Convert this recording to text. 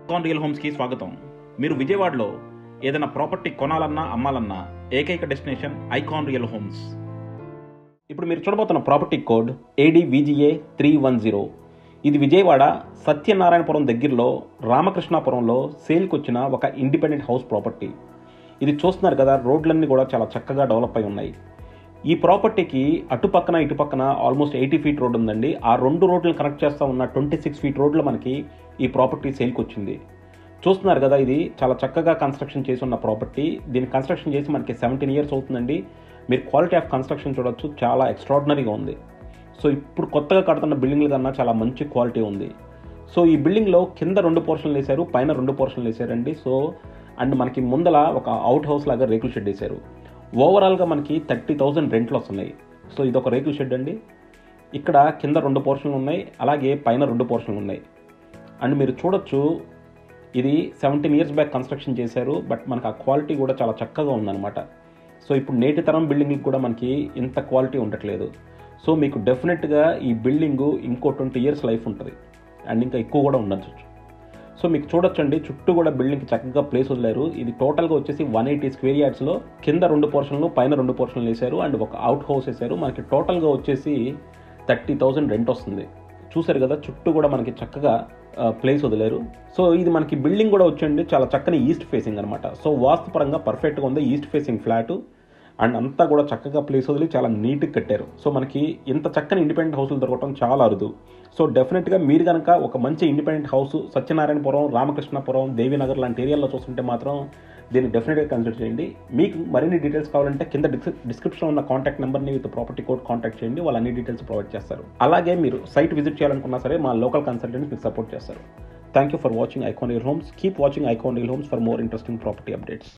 కాన్ real హోమ్స్కి స్వాగతం మీరు విజయవాడలో ఏదైనా ప్రాపర్టీ కొనాలన్నా అమ్మాలన్నా ఏకైక డెస్టినేషన్ ఐకాన్ రియల్ హోమ్స్ ఇప్పుడు మీరు చూడబోతున్న property code ADVGA three one zero ఇది విజయవాడ సత్యనారాయణపురం దగ్గరలో రామకృష్ణాపురంలో సేల్కి వచ్చిన ఒక ఇండిపెండెంట్ హౌస్ ప్రాపర్టీ ఇది చూస్తున్నారు కదా రోడ్లన్నీ కూడా చాలా చక్కగా డెవలప్ అయి ఉన్నాయి ఈ ప్రాపర్టీకి అటుపక్కన ఇటుపక్కన ఆల్మోస్ట్ ఎయిటీ ఫీట్ రోడ్ ఉందండి ఆ రెండు రోడ్లను కనెక్ట్ చేస్తూ ఉన్న ట్వంటీ సిక్స్ ఫీట్ రోడ్లో మనకి ఈ ప్రాపర్టీ సేల్కి వచ్చింది చూస్తున్నారు కదా ఇది చాలా చక్కగా కన్స్ట్రక్షన్ చేసి ఉన్న ప్రాపర్టీ దీన్ని కన్స్ట్రక్షన్ చేసి మనకి సెవెంటీన్ ఇయర్స్ అవుతుందండి మీరు క్వాలిటీ ఆఫ్ కన్స్ట్రక్షన్ చూడొచ్చు చాలా ఎక్స్ట్రాడినరీగా ఉంది సో ఇప్పుడు కొత్తగా కడుతున్న బిల్డింగ్ల కన్నా చాలా మంచి క్వాలిటీ ఉంది సో ఈ బిల్డింగ్లో కింద రెండు పోర్షన్లు వేశారు పైన రెండు పోర్షన్లు వేశారండి సో అండ్ మనకి ముందల ఒక అవుట్ హౌస్ లాగా రేకుల షెడ్ వేశారు ఓవరాల్గా మనకి థర్టీ థౌజండ్ రెంట్లు వస్తున్నాయి సో ఇది ఒక రేకుల షెడ్ అండి ఇక్కడ కింద రెండు పోర్షన్లు ఉన్నాయి అలాగే పైన రెండు పోర్షన్లు ఉన్నాయి అండ్ మీరు చూడొచ్చు ఇది సెవెంటీన్ ఇయర్స్ బ్యాక్ కన్స్ట్రక్షన్ చేశారు బట్ మనకు ఆ క్వాలిటీ కూడా చాలా చక్కగా ఉందన్నమాట సో ఇప్పుడు నేటి తరం బిల్డింగ్కి కూడా మనకి ఇంత క్వాలిటీ ఉండట్లేదు సో మీకు డెఫినెట్గా ఈ బిల్డింగు ఇంకో ట్వంటీ ఇయర్స్ లైఫ్ ఉంటుంది అండ్ ఇంకా ఎక్కువ కూడా ఉండొచ్చు సో మీకు చూడొచ్చండి చుట్టూ కూడా బిల్డింగ్కి చక్కగా ప్లేస్ వదిలేరు ఇది టోటల్గా వచ్చేసి వన్ ఎయిటీ స్క్వేర్ యార్డ్స్లో కింద రెండు పోర్షన్లు పైన రెండు పోర్షన్లు వేశారు అండ్ ఒక అవుట్ హౌస్ వేశారు మనకి టోటల్గా వచ్చేసి థర్టీ థౌజండ్ రెంట్ వస్తుంది చూసారు కదా చుట్టూ కూడా మనకి చక్కగా ప్లేస్ వదిలేరు సో ఇది మనకి బిల్డింగ్ కూడా వచ్చండి చాలా చక్కని ఈస్ట్ ఫేసింగ్ అనమాట సో వాస్తు పరంగా పర్ఫెక్ట్గా ఉంది ఈస్ట్ ఫేసింగ్ ఫ్లాట్ అండ్ అంతా కూడా చక్కగా ప్లేస్ వదిలి చాలా నీట్గా కట్టారు సో మనకి ఇంత చక్కని ఇండిపెండెంట్ హౌస్లు దొరకడం చాలా అరుదు సో డెఫినెట్గా మీరు కనుక ఒక మంచి ఇండిపెండెంట్ హౌస్ సత్యనారాయణపురం రామకృష్ణపురం దేవీనగర్ లాంటి ఏరియాలో చూస్తుంటే మాత్రం దీన్ని డెఫినెట్గా కన్సిడర్ చేయండి మీకు మరిన్ని డీటెయిల్స్ కావాలంటే కింద డిస్క్రిప్షన్ ఉన్న కాంటాక్ట్ నెంబర్ని విత్ ప్రాపర్టీ కోడ్ కాంటాక్ట్ చేయండి వాళ్ళు అన్ని డీటెయిల్స్ ప్రొవైడ్ చేస్తారు అలాగే మీరు సైట్ విజిట్ చేయాలనుకున్నా సరే మా లోకల్ కన్సల్టెంట్స్ మీకు సపోర్ట్ చేస్తారు thank you for watching Icon Real Homes keep watching Icon Real Homes for more interesting property updates